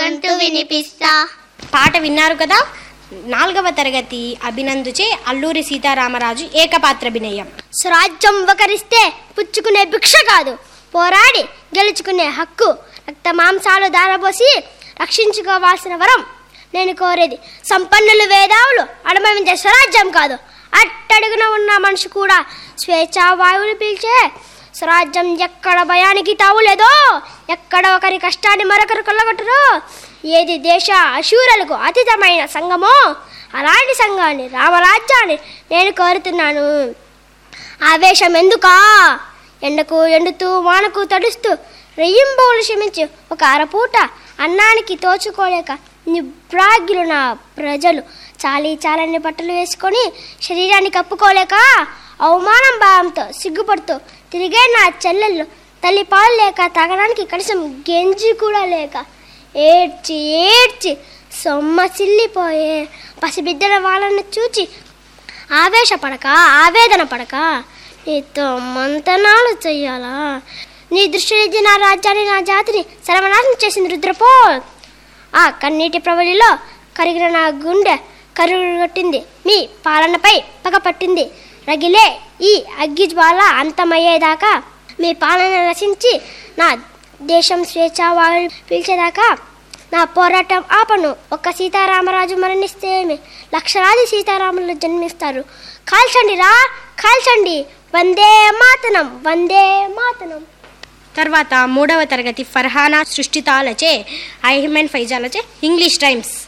గొంతు వినిపిస్తా పాట విన్నారు కదా నాలుగవ తరగతి అభినందుచే అల్లూరి సీతారామరాజు ఏకపాత్రాభినయం స్వరాజ్యం ఒకరిస్తే పుచ్చుకునే భిక్ష కాదు పోరాడి గెలుచుకునే హక్కు రక్త మాంసాలు దారబోసి రక్షించుకోవాల్సిన వరం నేను కోరేది సంపన్నులు వేదావులు అడమవించే స్వరాజ్యం కాదు అట్టడుగున ఉన్న మనిషి కూడా స్వేచ్ఛా వాయువులు పీల్చే స్వరాజ్యం ఎక్కడ భయానికి తావులేదో ఎక్కడ ఒకరి కష్టాన్ని మరొకరు కొల్లగొట్టరో ఏది దేశ అశూరలకు అతీతమైన సంఘమో అలాంటి సంఘాన్ని రామరాజ్యాన్ని నేను కోరుతున్నాను ఆవేశం ఎందుకా ఎండకు ఎండుతూ వానకు తడుస్తూ రెయ్యింబోలు క్షమించి ఒక అరపూట అన్నానికి తోచుకోలేక నిబ్రాగ్యులు నా ప్రజలు చాలీ చాలని బట్టలు వేసుకొని శరీరాన్ని కప్పుకోలేక అవమానం భావంతో సిగ్గుపడుతూ తిరిగే నా చెల్లెళ్ళు తల్లి పాలు లేక తాగడానికి కనీసం గెంజి కూడా లేక ఏడ్చి ఏడ్చి సొమ్మసిల్లిపోయే పసిబిడ్డల వాళ్ళని చూచి ఆవేశపడక ఆవేదన పడక నీతో మంతనాలు చెయ్యాలా నీ దృష్టి నా రాజ్యాన్ని నా జాతిని సర్వనాశనం చేసింది రుద్రపో ఆ కన్నీటి ప్రవళిలో కరిగిన నా గుండె కరుగొట్టింది మీ పాలనపై పగ పట్టింది రగిలే ఈ అగ్గి జ్వాల అంతమయ్యేదాకా మీ పాలన రచించి నా దేశం స్వేచ్ఛ వాయువు పీల్చేదాకా నా పోరాటం ఆపను ఒక్క సీతారామరాజు మరణిస్తే ఏమి లక్షలాది సీతారాములు జన్మిస్తారు కాల్చండి రా కాల్చండి వందే మాతనం వందే మాతనం తర్వాత మూడవ తరగతి ఫర్హానా సృష్టితాలచే ఐహమెన్ ఫైజాలచే ఇంగ్లీష్ టైమ్స్